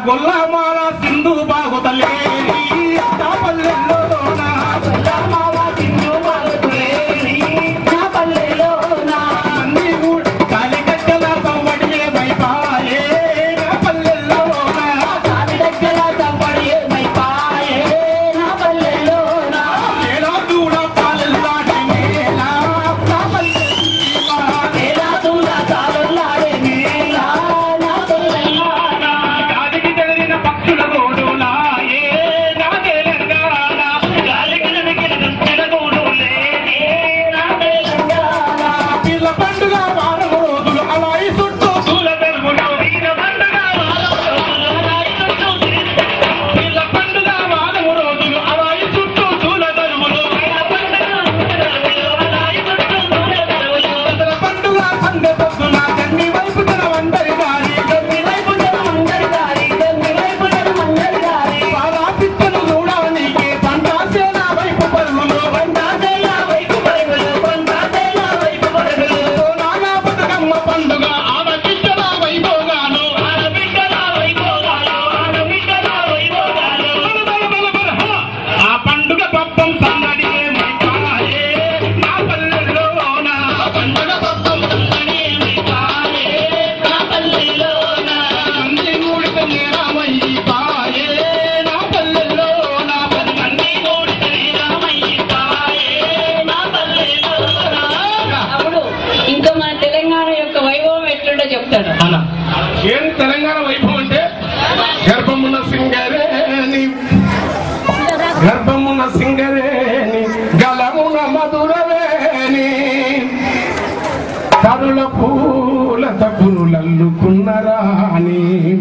గొల్లమాల సింధు బాగు తల్లి నా పల్లెల్లో నా గొల్లమాల సింధు బాగు తల్లి నా పల్లెల్లో నా మంది కూడా కాలిగట్టల సంవడి వైపాయే నా పల్లెల్లో నా కాలిగట్టల సంవడి వైపాయే నా పల్లెల్లో నా ఏలా దూడ పాలల్లాడే మేలా నా పల్లెల్లో ఏలా దూడ పాలల్లాడే మేలా నా పల్లెల్లో నా గాలికి జరిగిన పక్షుల గోడులాయే నా తెలంగాణ గాలికి జరిగిన గోడులే నా తెలంగాణ పిల్ల పండుగ వారం రోజులు అలా ఈ చుట్టూ పూల తెరుగులు వీర పండుగ వారం రోజులు అలా ఈ చుట్టూ పిల్ల పండుగ వారం రోజులు అలా ఈ చుట్టూ పూల తెరుగులు వీర పండుగ అలా ఈ చుట్టూ పూల తెరుగులు ఇతర పండుగ సండే పొద్దున కన్ని వైపు తన వందరి గారి కన్ని వైపు తన వందరి గారి కన్ని వైపు తన వందరి గారి బాగా పిట్టలు చూడవనికి పంటాసేన వైపు పరుగులు పంటాసేన వైపు పరుగులు పంటాసేన వైపు పరుగులు నాగా బతుకమ్మ పండుగ ఆడబిడ్డల వైభోగాలు ఆడబిడ్డల వైభోగాలు ఆడబిడ్డల వైభోగాలు బల బల బల బల హ! ఆ పండుగ పప్పం సందడి మైపాయే నా పల్లెల్లో నా పండుగ పప్పం సందడి మైపాయే నా పల్లెల్లో నా మంది మూడిత నేరమైపాయే నా పల్లెల్లో నా మంది మూడిత నేరమైపాయే నా పల్లెల్లో నా అప్పుడు ఇంకా మన తెలంగాణ యొక్క వైభవం ఎట్లుంటో చెప్తాడు అలా ఏం తెలంగాణ వైభవం అంటే గర్భమున్న సింగరేని గర్భమున్న సింగరేని గలమున మధురవేని తరుల పూల తగురులల్లుకున్నరాని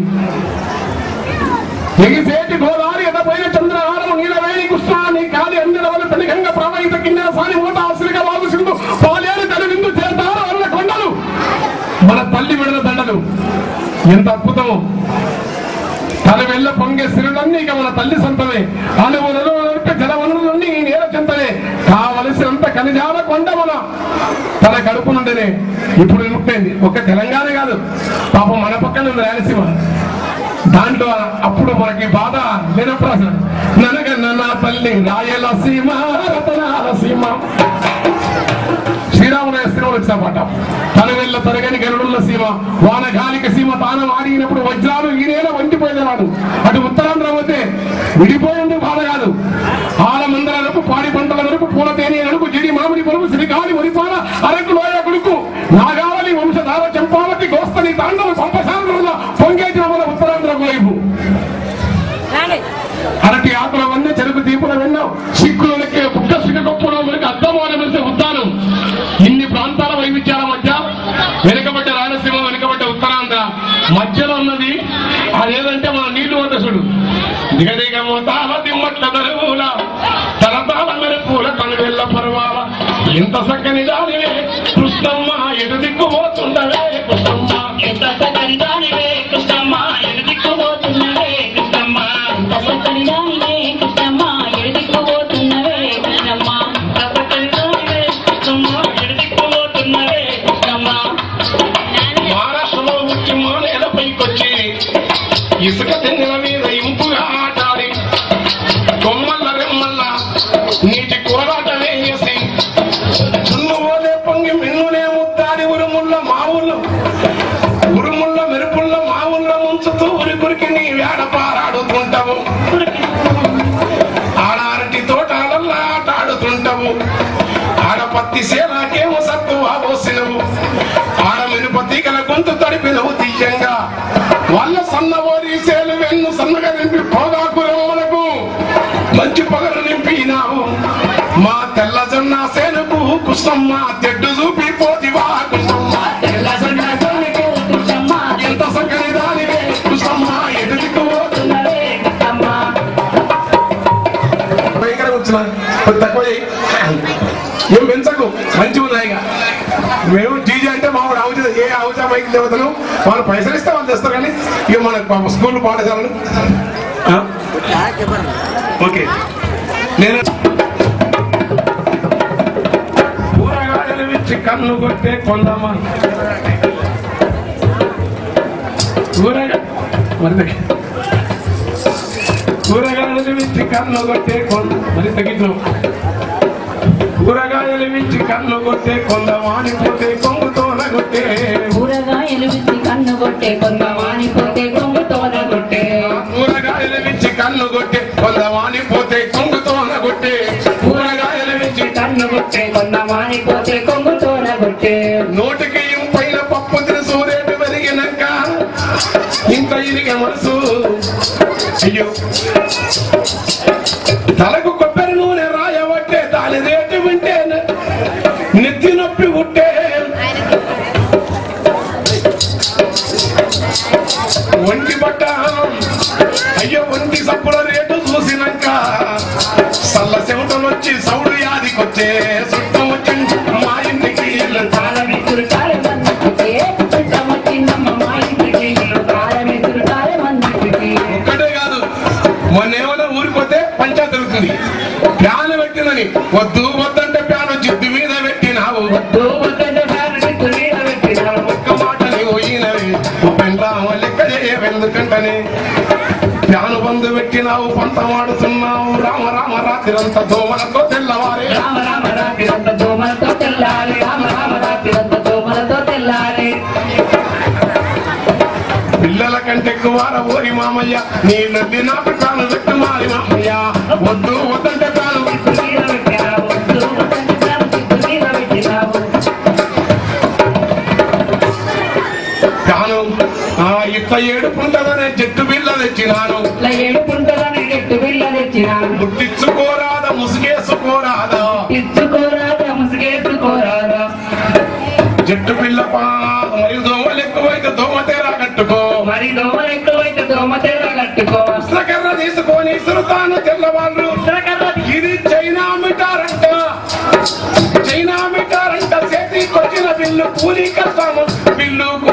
ఎగిసేటి గోదావరి ఎదపోయిన చంద్రహారము నీలవేణి కృష్ణాని కాలి అందరవల పెనుగంగ ప్రవహిత కిన్నెర సాని మూట ఆశ్రిక వాగు సింధు పాలేరు తల్లి చేస్తారు అన్న కొండలు మన తల్లి విడల దండలు ఎంత అద్భుతము తన వెళ్ళ పొంగే సిరులన్నీ ఇక మన తల్లి సొంతమే అనువులలో జల వనరులన్నీ ఈ నేల చెంతనే కావలసినంత ఖనిజాల కొండ మన తన కడుపు నుండినే ఇప్పుడు విముక్తైంది ఒక తెలంగాణ కాదు పాపం మన పక్కన ఉంది రాయలసీమ దాంట్లో అప్పుడు మనకి బాధ లేనప్పుడు అసలు ననగన్న నా తల్లి రాయలసీమ రతనాల సీమ శ్రీరాములయ శ్రీరాములు వచ్చిన పాట తన వెళ్ళ తరగని గరుడున్న సీమ వాన గాలిక సీమ తానం ఆడినప్పుడు వజ్రాలు ఈ నేల వంటిపోయేవాడు అటు ఉత్తరాంధ్ర పోతే విడిపోయేందుకు బాధ కాదు ఆల మందల వరకు పాడి పంటల వరకు పూల తేనె అడుగు జిడి మామిడి పొరుగు శ్రీకాళి ఒరిపాల అరకు లోయ కొడుకు నాగావళి వంశధార చంపావతి గోస్తని తాండవ సంపశాంధ్రుల పొంగేటి మన ఉత్తరాంధ్రకు వైపు అరటి ఆకుల వన్న చెరుకు దీపుల వెన్నాం సిక్కులకి బుక్క సిక్క గొప్పలో మనకి అర్థమని మధ్య ఉద్దానం ఇన్ని ప్రాంతాల వైవిధ్యాల మధ్య వెనుకబడ్డ రాయలసీమ వెనుకబడ్డ ఉత్తరాంధ్ర మధ్యలో ఉన్నది అదేదంటే మన నీళ్లు వద్ద చూడు దిగదిగ మోతాల దిమ్మట్ల దరువుల తలతాల మెరుపుల కనువెల్ల పర్వాల ఇంత చక్కని దానివే కృష్ణమ్మ ఎటు దిక్కు పోతుండవే కృష్ణమ్మ ఎంత చక్కని దానివే కృష్ణమ్మ ఎటు దిక్కు పోతుండవే కృష్ణమ్మ ఇంత చక్కని దానివే కృష్ణమ్మ ఎడిదిక్కుపోతున్నవే కృష్ణమ్మ ఇంత చక్కని దానివే కృష్ణమ్మ ఎటు దిక్కు పోతున్నవే కృష్ణమ్మ మహారాష్ట్రలో ముఖ్య నేలపైకొచ్చి ఇసుక తెంగిన మీద ఇంపుగా ఆటాడి కొమ్మల్ల రెమ్మల్ల నీటి కూరలాట వేసి చున్ను ఓలే పొంగి మిన్నునే ముద్దాడి ఉరుముల్ల మా ఊళ్ళో ఉరుముల్ల మెరుపుల్ల మా ఊళ్ళో ముంచుతూ ఉరి కురికి నీ వేడ పారాడుతుంటావు ఆడ అరటి తోటలల్లా ఆట ఆడుతుంటావు ఆడ పత్తి సేనాకేమో సత్తు ఆబోసినవు ఆడ మినుప తీగల గొంతు తడిపినవు తీయంగా వాళ్ళ సన్నబోరి సేలు వెన్ను సన్నగా నింపి పోగాకు రెమ్మలకు మంచి పగలు నింపినావు మా తెల్ల జొన్న సేనుకు కుసమ్మ తెడ్డు చూపి పోతివా కుసమ్మ తెల్ల జొన్న సేనుకు కృష్ణమ్మ ఎంత సక్కని దానివే కుసమ్మ ఎటు దిక్కు పోతున్నవే కుసమ్మ భయంకరంగా వచ్చిన కొద్ది తక్కువ చేయి. ఏం పెంచకు మంచిగా ఉన్నాయిగా మేము డీజే అంటే మావాడు ఆవుజ ఏ ఆవుజా మైకి దేవతలు వాళ్ళు పైసలు ఇస్తే వాళ్ళు తెస్తారు కానీ ఇక మన పాప స్కూల్ పాఠశాలలు ఆ? ఓకే నేను కూరగాయలు ఇచ్చి కన్ను కొట్టే కొందమా కూరగాయ మరి కూరగాయలు విచ్చి కన్ను కొట్టే కొండ మరి తగ్గించు కూరగాయలు విచ్చి కన్ను కొట్టే కొండ వాడిపోతే కొంగుతోన కొట్టే కూరగాయలు విచ్చి కన్ను కొట్టే కొంత వాణిపోతే కొంగుతోన కొట్టే కూరగాయలు విచ్చి కన్ను కొట్టే కొండ వాడిపోతే కొంగుతోన కొట్టే కూరగాయలు విచ్చి కన్ను కొట్టే కొంత వాణిపోతే కొంగుతోన కొట్టే నోటికి పైన పప్పు తెలుసు రేటు పెరిగినాక ఇంత ఇదిగ మనసు అయ్యో తలకు కొబ్బరి నూనె రాయబట్టే దాని రేటు వింటే నెత్తి నొప్పి ఉంటే ఒంటి బట్ట అయ్యో ఒంటి సప్పుల రేటు చూసినాక సల్ల చెమటనొచ్చి సౌడు యాదికొచ్చే చుట్టం వచ్చి మా ఇంటికి కాలమిత్రుడు కాలే మందికి చుట్టమొచ్చిందమ్మ మా ఇంటికి కాలమిత్రుడు కాలే మందికి ఒక్కటే కాదు మొన్నేమన్నా ఊరిపోతే పంచాయతీ జరుగుతుంది ప్యాన్ పెట్టిందని వద్దు వద్దంటే ప్యాన్ జిద్దు మీద పెట్టినావు దూబుతుంటే ఫ్యామిలీ మీద పెట్టినావు ఒక్క మాట నీవు పోయినవి పెండ్రామ లెక్క చేయవెందుకంటని ప్యాను బంధు పెట్టినావు పంత వాడుతున్నావు రామ రామ రాత్రిరంతా దోమలతో తెల్లవారే రామ రామ రాత్రిరంత దోమలతో తెల్లాలి రామ రామ రాత్రిరంత దోమలతో తెల్లాలి పిల్లల కంటే ఎక్కువ ఓరి మామయ్య నీ నది నాకు తాను పెట్టు మారి మామయ్య వద్దు వద్దంటే ప్యాను చిత్తు మీద పెట్టినావు దూబుతుంటే ఫ్యామిలీ చిత్తు మీద పెట్టినావు ప్యాను ఆ ఇట్ట ఏడుపుంటదనే చెట్టు బిల్ల తెచ్చినాను ఇట్లా ఏడుకుంటుందని చెట్టు బిళ్ళ తెచ్చినాను ముట్టించుకోరాదా ముసుగేసుకోరాదా ఇచ్చుకోరాదా ముసుగేసుకోరాదా జట్టు పిల్ల పా మరియు దోమలు ఎక్కువైతే దోమ తేరా కట్టుకో మరి దోమలు ఎక్కువైతే దోమ తెల్ల కట్టుకో కర్ర తీసుకొని ఇసురుతాను తెల్లవాళ్ళు ఇది చైనా మిటారంట చైనా మిటారంట చేతికి వచ్చిన బిల్లు కూలీ కట్టాము బిల్లుకు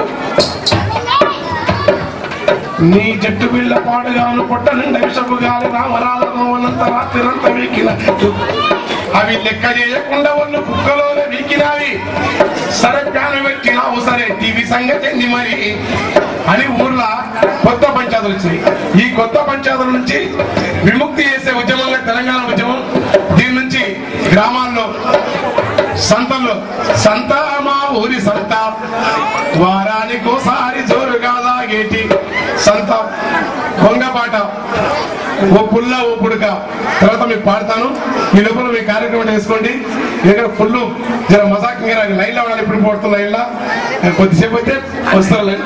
నీ జట్టు బిళ్ళ పాడుగాను పొట్ట నిండా విషపు గాలి రామరాజనంత రాత్రిరంతా వీకిన అవి లెక్క చేయకుండా వాళ్ళు కుక్కలోనే వీకినావి సరే ప్యాను పెట్టినావు సరే టీవీ సంగతి ఏంది మరి అని ఊర్లో కొత్త పంచాయతీలు వచ్చినాయి ఈ కొత్త పంచాయతీల నుంచి విముక్తి చేసే ఉద్యమంగా తెలంగాణ ఉద్యమం దీని నుంచి గ్రామాల్లో సంతల్లో సంత మా ఊరి సంత వారానికి ఒకసారి జోరుగా లాగేటి సంత కొంగపాట ఓ పుల్ల ఓ పుడక తర్వాత మీకు పాడతాను ఈ లోపల మీ కార్యక్రమం వేసుకోండి ఇక్కడ ఫుల్ జర మజాకంగా లైన్ లో వాళ్ళు ఇప్పుడు పోతున్న లైన్ లో కొద్దిసేపు అయితే వస్తారు లైన్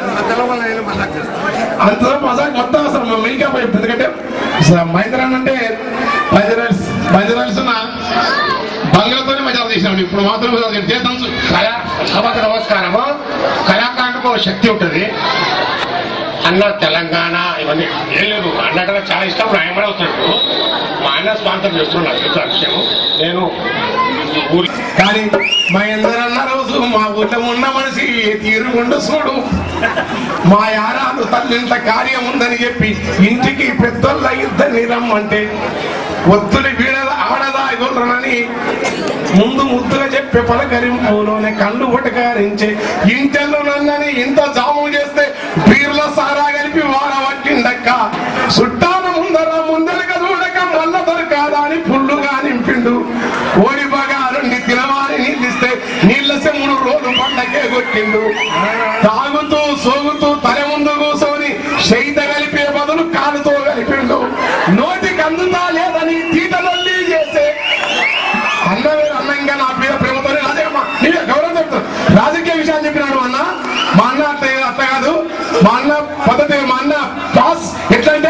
అంత మజాక్ మొత్తం అసలు మీకే పోయి ఎందుకంటే మైదరాన్ అంటే బంజరాల్స్ బంజరాల్స్ ఉన్న బంగ్లాతోనే మజాలు చేసినాడు ఇప్పుడు మాత్రం మజాలు చేయండి. చేద్దాం చూ. కళా సభకు నమస్కారము కళాకారులకు ఒక శక్తి ఉంటుంది అన్న తెలంగాణ ఇవన్నీ ఏం లేదు అన్నట్టుగా చాలా ఇష్టం రాయమని అవుతాడు మా అన్న స్పాన్సర్ చేస్తున్నాడు నాకు తెలుసు ఆ విషయం నేను ఊరి కానీ మా ఎందరన్న రోజు మా ఊళ్ళో ఉన్న మనిషి తీరుగుండు చూడు మా యారాలు తల్లింత కార్యం ఉందని చెప్పి ఇంటికి పెద్దోళ్ళ ఇద్దరిని రమ్మంటే ఒత్తులు వీడద ఆడదా ఇవ్వరని ముందు ముద్దుగా చెప్పే పలకరింపులోనే కళ్ళు ఉటకారించే ఇంటెల్లు నన్నని ఇంత జాము చేస్తే బీర్ల సారా కలిపి వాడవట్టిండక్క చుట్టాన ముందర ముందరక చూడక మల్ల దొరకాదా అని పుల్లుగా నింపిండు ఓడి బగారుండి తినవారి నీళ్ళిస్తే నీళ్ళ సెమ్ముడు రోజు పండకే కొట్టిండు తాగుతూ సోగుతూ తల ముందు కూసోని శైత కలిపే బదులు కాలుతో కలిపిండు నోటికి అందుతా లేదని తీటలొల్లి చేసే అన్నవేరు అన్నంగా నా మీద ప్రేమతోనే అదే అమ్మా నీవే గౌరవం చెప్తాను రాజకీయ విషయాలు చెప్పినాడు అన్న మా అన్న అట్ట అట్ట కాదు మా అన్న పద్ధతి మా అన్న పాస్ ఎట్లంటే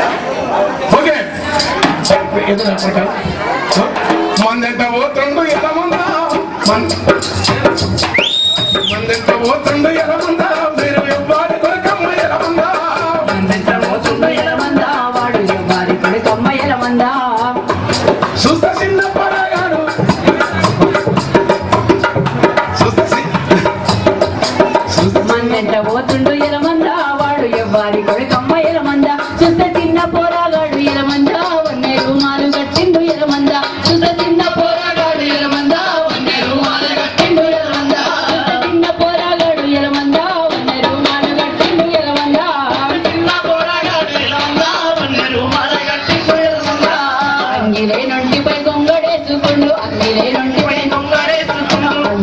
ఓకే ఏదైనా అనుకుంటాను. మందెంట పోతుండు ఎలా ఉందా మందెంట పోతుండు ఎలా ఉందా మీరు ఎవ్వరి కొరకమ్మ ఎలా ఉందా మందంతా పోతుండు ఎలమందా వాడు ఎవ్వారి కొడుకమ్మ ఎలమందా సుస్థ చిన్న పడగాడు సుస్థ చి- సుస్థ మందంట పోతుండు ఎలమందా వాడు ఎవ్వారి కొడుకమ్మ ఎలమందా చూస్తే చిన్న పోరాగాడు ఎలమందా వన్నే రుమాలు కట్టిండు ఎలమందా చూస్తే చిన్న పోరాగాడు ఎలమందా వన్నే రుమాలు కట్టిండు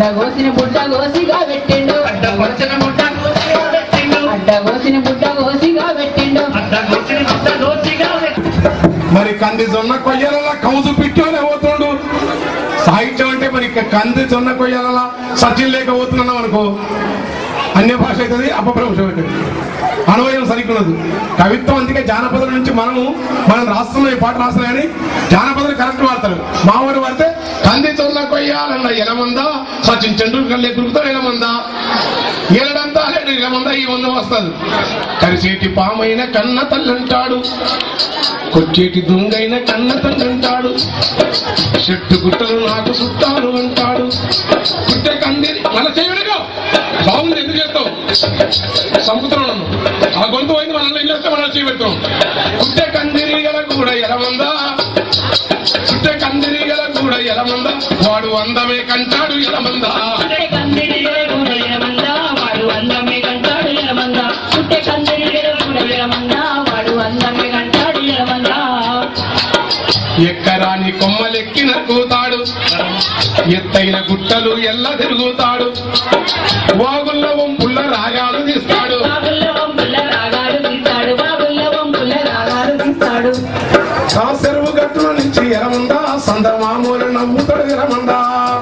అడ్డగోసిన బుడ్డ గోసిగా పెట్టిండు అడ్డగొచ్చిన ముట్ట దోసిగా పెట్టిండు అడ్డగోసిన బుడ్డ గోసిగా పెట్టిండు అడ్డగొచ్చిన ముట్ట దోసిగా పెట్టిండు మరి కంది జొన్న కొయ్యాల కౌజు పిట్టోనే పోతుండు సాహిత్యం అంటే మరి ఇక కంది జొన్న కొయ్యాల సచిన్ లేక పోతున్నాం అనుకో అన్య భాష అవుతుంది అపభ్రంశం అవుతుంది అనువయం సరికున్నది కవిత్వం అందుకే జానపదుల నుంచి మనము మనం రాస్తున్నాం ఈ పాట రాస్తున్నాం కానీ జానపదులు కరెక్ట్ వాడతారు మామూలు వాడితే కంది జొన్న కొయ్యాలన్న ఎలమందా సచిన్ టెండూల్కర్ లేకుతో ఎలమందా ఏలడంతా లేదు ఎలమందా ఈ వంద వస్తుంది కరిసేటి పామైన కన్న తల్లంటాడు కొచ్చేటి దుంగైన కన్న తండ్రంటాడు చెట్టు గుట్టలు నాకు చుట్టాలు అంటాడు పుట్టే కందిరి మన చేయడుగా బాగుంది ఎందుకు చేస్తావు చంపుతున్నావు నన్ను ఆ గొంతు పోయింది మనల్ని ఏం చేస్తే మనం చేయబెడతాం పుట్టే కందిరీగల కూడా ఎలమందా పుట్టే కందిరీగల కూడా ఎలమందా వాడు అందమే కంటాడు ఎలమందా పుట్టే కందిరిలో కూడా ఎలమందా వాడు అందమే కంటాడు ఎలమందా పుట్టే కందిరిలో కూడా ఎలమందా వాడు అందమే కంటాడు ఎలమందా ఎక్కరాని కొమ్మలెక్కిన కూతాడు ఎత్తైన గుట్టలు ఎల్ల తిరుగుతాడు వాగుల్ల వంపుల్ల రాగాలు తీస్తాడు బాబుల్లో వంపుల రాగాలు తీస్తాడు బాబుల్లో వంపుల రాగాలు తీస్తాడు ఆ చెరువు గట్టుల నుంచి ఎరమందా సంద మామూలు నవ్వుతాడు ఎరమందా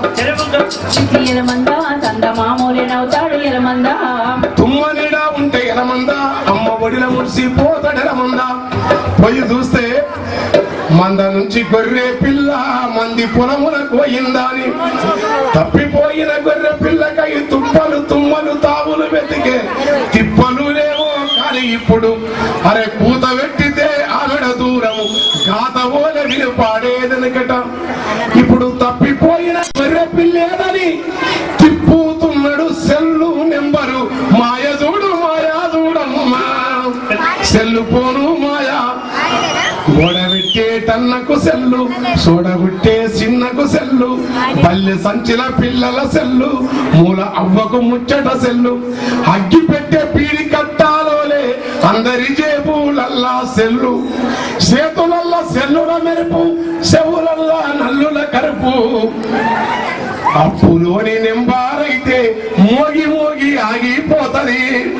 ఇది ఎలమందా సంద మామూలేనవుతాడు ఎలమందా తుమ్మనిడా ఉంటే ఎరమందా అమ్మ ఒడిల ముడిసి పోతాడు ఎరమందా పోయి చూస్తే మంద నుంచి గొర్రె పిల్ల మంది పొలములకు పోయిందా అని తప్పిపోయిన గొర్రె పిల్లకై తుప్పలు తుమ్మలు తావులు వెతికే తిప్పలు లేవో కానీ ఇప్పుడు అరే కూత పెట్టితే ఆవిడ దూరము గాత ఓల విలు పాడేదనకట ఇప్పుడు తప్పిపోయిన గొర్రె పిల్లేదని తిప్పుతున్నాడు సెల్లు నెంబరు మాయ చూడు మాయా చూడమ్మా సెల్లు పోను మాయా గోడబెట్టే టన్నకు సెల్లు సోడబుట్టే చిన్నకు సెల్లు పల్లె సంచిల పిల్లల సెల్లు మూల అవ్వకు ముచ్చట సెల్లు అగ్గి పెట్టే పీడి కట్టాలోలే అందరి జేబులల్లా సెల్లు చేతులల్లా సెల్లుల మెరుపు చెవులల్లా నల్లుల కరుపు అప్పులోని నెంబారైతే మోగి మోగి ఆగిపోతది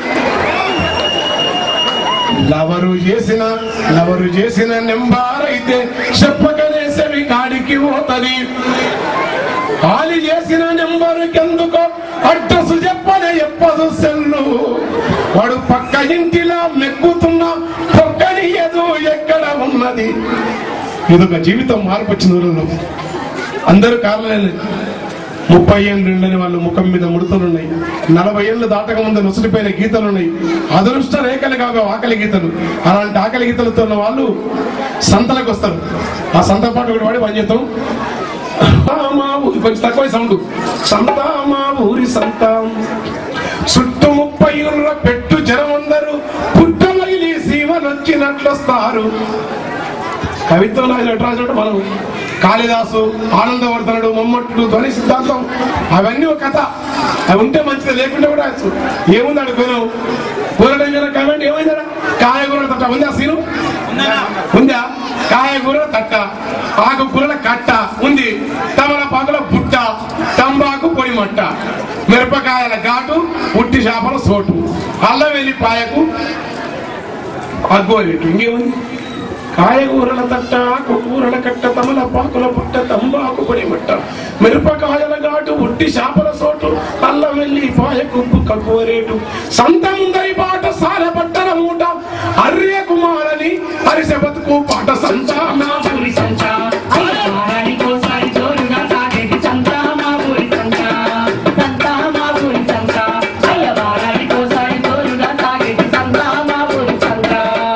లవరు చేసిన లవరు చేసిన నెంబారైతే చెప్పకనే సెవి కాడికి పోతది ఆలి చేసిన నెంబరుకెందుకో అడ్రస్ చెప్పనే ఎప్పదు సెల్లు వాడు పక్క ఇంటిలా మెక్కుతున్నా పక్కని ఎదు ఎక్కడ ఉన్నది ఇదొక జీవితం మార్పు వచ్చిన ఊరిలో అందరూ కారణాలు ముప్పై ఏళ్ళు నిండని వాళ్ళు ముఖం మీద ముడతలు ఉన్నాయి నలభై ఏళ్ళు దాటక ముందు నొసటిపోయిన గీతలు ఉన్నాయి అదృష్ట రేఖలు కావు ఆకలి గీతలు అలాంటి ఆకలి గీతలతో ఉన్న వాళ్ళు సంతలకు వస్తారు ఆ సంత పాట ఒకటి వాడి పని చేస్తాం మా ఊరి కొంచెం తక్కువ సౌండ్ సంత మా ఊరి సంత చుట్టూ ముప్పై ఉన్న పెట్టు జనమందరూ పుట్టమైలి సీమనొచ్చినట్లు వస్తారు కవిత్వం రాసిన రాసినట్టు మనం కాళిదాసు ఆనందవర్ధనుడు మమ్మట్టుడు ధ్వని సిద్ధాంతం అవన్నీ ఒక కథ అవి ఉంటే మంచిది లేకుంటే కూడా రాయొచ్చు. ఏముంది అక్కడ పోయినావు కూరటం కమెంట్ ఏమైందా కాయగూర తట్ట ఉందా సీను ఉందా కాయగూర తట్ట ఆకుకూరల కట్ట ఉంది తమలపాకుల బుట్ట తంబాకు పొడి మట్ట మిరపకాయల ఘాటు ఉట్టి చేపల సోటు అల్లం వెల్లిపాయకు అగ్గోరేటు ఇంకేముంది కాయగూరల తట్ట ఆకుకూరల కట్ట తమలపాకుల పుట్ట తంబాకు పొడి మట్ట మిరపకాయల ఘాటు ఉట్టి చేపల సోటు అల్లం వెల్లి పాయకు కక్కువరేటు సంత ముందరి పాట సాల పట్టణ మూట అర్రే కుమారని హరిసె బతుకు పాట సంత మా ఊరి సంత అయ్య వారానికోసారి జోరుగా సాగేది సంత మా ఊరి సంత సంత మా ఊరి సంత అయ్య వారానికోసారి జోరుగా సాగేది సంత మా ఊరి సంత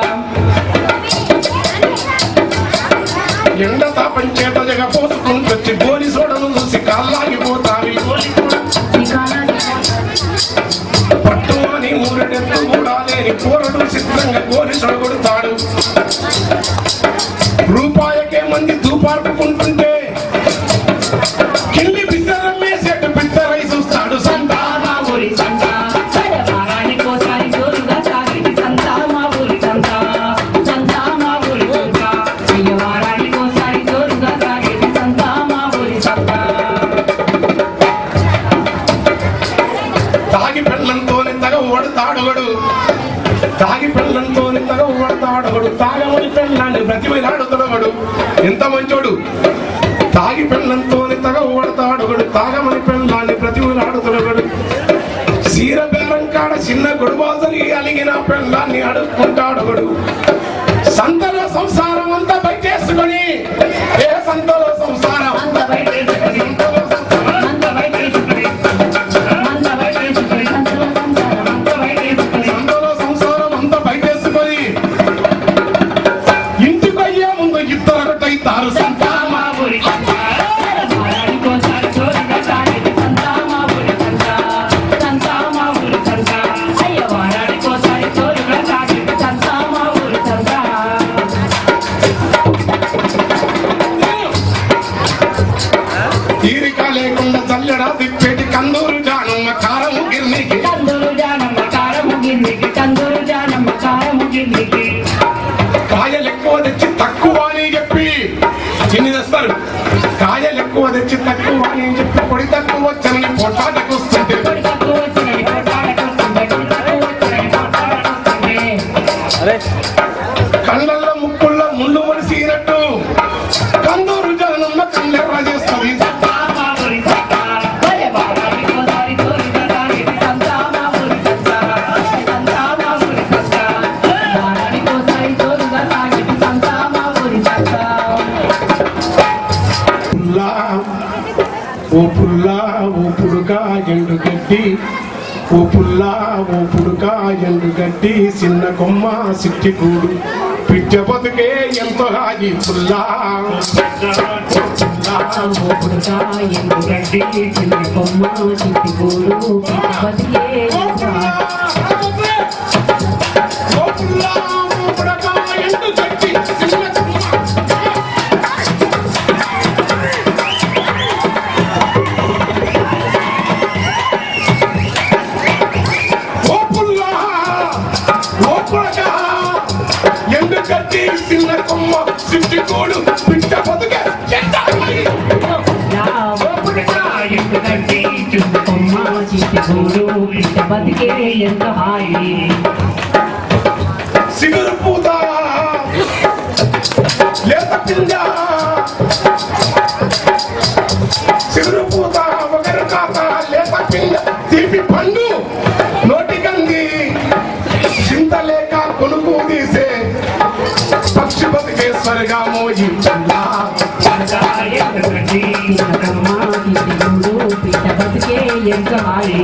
ఎండ తాపం చేత జగ పోసుకుంటొచ్చి గోలి సోడను చూసి కాళ్ళాగిపోతావి పట్టు అని ఊరడెత్తు కూడా లేని కూరడు సిద్ధంగా గోలి సొడగొడతాడు రూపాయకే మంది దూపాడుకుంటుంటే కిల్లి బిద్దరమ్మే సెట్ బిద్దరై చూస్తాడు సంత మా ఊరి సంత అయ్య వారానికోసారి జోరుగా సాగేది సంత మా ఊరి సంత సంత మా ఊరి సంత అయ్య వారానికోసారి జోరుగా సాగేది సంత మా ఊరి సంత తాగి పెళ్ళంతో తగవు పడతాడొకడు తాగమని పెళ్ళాన్ని బ్రతిమలాడుతాడొకడు ఎంత మంచోడు తాగి పెళ్ళంతో తగవు పడతాడొకడు తాగమని పెళ్ళాన్ని బ్రతిమలాడుతాడొకడు సీర బేరం కాడ చిన్న గొడబాజలి అలిగిన పెళ్ళాన్ని అడుక్కుంటాడొకడు సంతలో సంసారం అంతా బయటేసుకొని ఏ సంతలో సంసారం అంత బయట వేసుకొని, అంత బయట వేసుకొని, అంత బయట వేసుకొని, సంతలో సంసారం అంత బయట వేసుకొని, సంతలో సంసారం అంతా బయటేసుకొని ఇంటికి అయ్యే ముందు ఇద్దరొకటైతారు సంతా మా ఊరి సంతా. వారానికోసారి జోరుగా సాగేది సంతా మా ఊరి సంతా. సంతా మా ఊరి సంతా. అయ్య వారానికోసారి జోరుగా సాగేది సంతా మా ఊరి సంతా. తీరిక లేకుండా చల్లడా తిప్పేటి కందూరు జానమ్మ కారము గిర్నికి కందూరు జానమ్మ కారము గిన్నెకి, కందూరు జానమ్మ కారము గిన్నెకి. కాయలు ఎక్కువ తెచ్చి తక్కువ అని చెప్పి ఎన్ని తెస్తారు కాయలు ఎక్కువ తెచ్చి తక్కువ అని చెప్పి పొడి తక్కువ వచ్చని పొట్టాటకు వస్తుంటే పొడి తక్కువ వచ్చినవి కొట్టాడకొస్తుంది, పొడి తక్కువ వచ్చినవి కొట్టాడకొస్తుంది. కళ్ళల్లో ముక్కుల్లో ముళ్ళు ముడిసినట్టు కందూరు జానమ్మ కళ్ళెర్ర చేస్తుంది సంతా మా ఊరి సంతా. ఒరే వారానికోసారి జోరుగా సాగేది సంతా మా ఊరి సంతా. సంతా మా ఊరి సంతా. వారానికోసారి జోరుగా సాగేది సంతా మా ఊరి సంతా. పుల్లా ఓ పుల్లా ఓ పుడుకా ఎండు గడ్డి ఓ పుల్లా ఓ పుడుకా ఎండు గడ్డి చిన్న కొమ్మ సిట్టి కూడు పిచ్చ బతుకే ఎంతో హాయి పుల్లా పుల్లా, ఓ పుడకా ఎండుగడ్డి చిన్న కొమ్మ చిట్టి గూడు బతికే ఇంకా. ఓ పుల్లా ఓ పుడకా ఎండు గడ్డి చిన్న కొమ్మ ఓ పుల్లా ఓ పుడకా ఎండు గడ్డి చిన్న కొమ్మ సిట్టి కూడు పిచ్చ బతుకే ఎంత హాయి నా ఓ పుడకా ఎండుగడ్డి చిన్న కొమ్మ చిట్టి గూడు ఇంత బతికే ఎంత హాయి సిగురు పూత లేత పింజ సిగురు పూత ఒకరు కాత లేత పింజ తీపి పండు నోటికంది చింత లేక కొనుక్కు తీసే పక్షి బతికే స్వర్గా మోయి పుల్లా. పుడకా ఎండుగడ్డి చిన్న కొమ్మ చిట్టి గూడు ఇంత బతికే ఎంత హాయి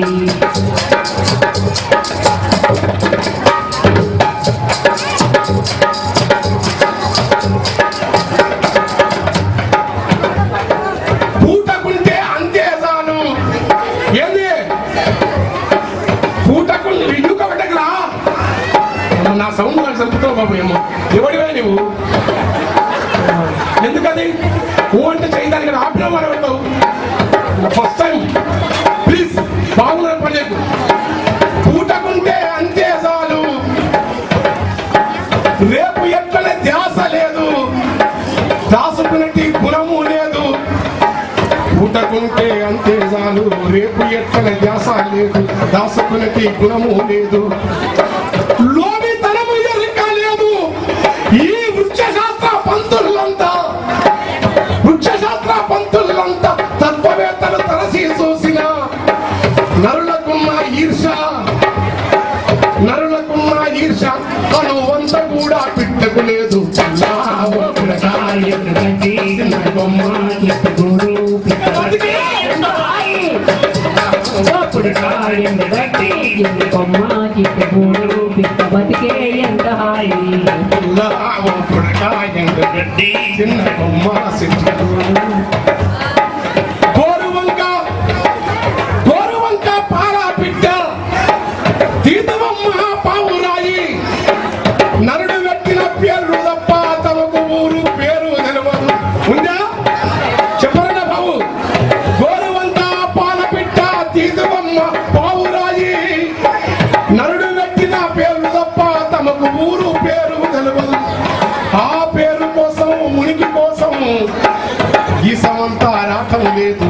పూటకుంటే అంతే చాలు ఏంది పూటకుంటే ఇల్లు కట్టకరా నా సౌండ్ నాకు చంపుతావు బాబు ఏమో ఎవడివే నువ్వు ఎందుకది నువ్వు అంటే చేయడానికి ఆపిన వాడు అవుతావు ఫస్ట్ టైం ప్లీజ్ బాగున్నాను పని చెప్పు పూటకుంటే అంతే చాలు రేపు ఎక్కడ ధ్యాస లేదు దాసుకున్నటి గుణము లేదు పూటకుంటే అంతే చాలు రేపు ఎక్కడ ధ్యాస లేదు దాసుకున్నటి గుణము లేదు లోబితనము ఎరుక లేదు ఈ వృక్షశాస్త్ర పంతులంతా వృక్షశాస్త్ర పంతులంతా తత్వవేత్తలు తలసి చూసిన నరులకున్న ఈర్ష నరులకున్న ఈర్ష అను వంత కూడా పిట్టకు లేదు పుడకా ఎండుగడ్డి చిన్న కొమ్మ చిట్టి గూడు ఇంత బతికే ఎంత హాయి పుడకా ఎండుగడ్డి చిన్న కొమ్మ చిట్టి గూడు ఇంత బతికే ఎంత హాయి గడ్డి చిన్న కొమ్మ సిద్ధు గోరువంక గోరువంక పారా పిట్ట తీర్థమమ్మ పావురాయి నరుడు పెట్టిన పేర్లు తప్ప తమకు ఊరు పేరు తెలవదు ఉందా చెప్పరన్న బాబు గోరువంక పాల పిట్ట తీర్థమమ్మ పావురాయి నరుడు పెట్టిన పేర్లు తప్ప తమకు ఊరు పేరు తెలవదు ఆ పేరు కోసం ఉనికి కోసం ఈ సమంతా రాటం లేదు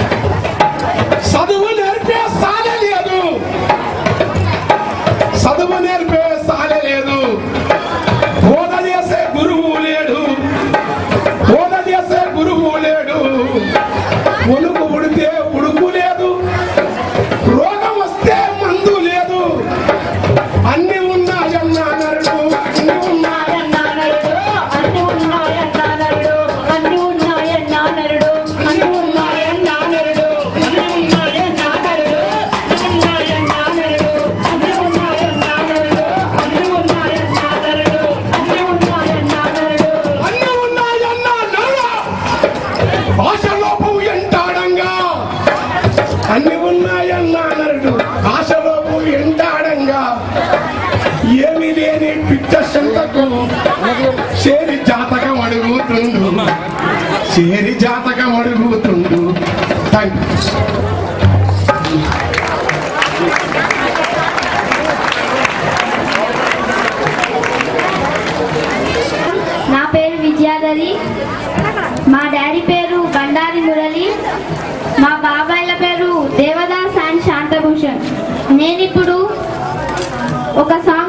చదువు నేర్పే సాధ లేదు చదువు నేర్పే సాలే లేదు బోధ చేసే గురువు లేడు బోధ చేసే గురువు లేడు ఉణుకు ఉడితే ఉడుకు లేదు రోగం వస్తే మందు లేదు అన్ని ఉన్నాయన్న నరుడు అన్ని ఉన్నాయి అన్ని ఉన్నాయన్నా నరుడు అన్ని ఉన్నాయన్నా నరుడు అన్ని ఉన్నాయన్నా నరుడు అన్ని ఉన్నాయన్నా నరుడు అన్ని ఉన్నాయన్నా నరుడు అన్ని ఉన్నాయన్నా నరుడు అన్ని ఉన్నాయన్నా నరుడు అన్ని ఉన్నాయన్నా నరుడు అన్ని ఉన్నాయన్న నరుడు ఆశలోపు ఎంటాడంగా అన్ని ఉన్నాయన్న నరుడు ఆశలోపు ఎంటాడంగా ఏమి లేని పిచ్చ శంతకు చేరి జాతకం అడుగుతుండు చేరి జాతకం అడుగుతుండు థ్యాంక్ యూ నా పేరు విద్యాధరి మా డాడీ పేరు బండారి మురళి మా బాబాయ్ల పేరు దేవదాస్ అండ్ శాంతభూషణ్ నేనిప్పుడు ఒక సాంగ్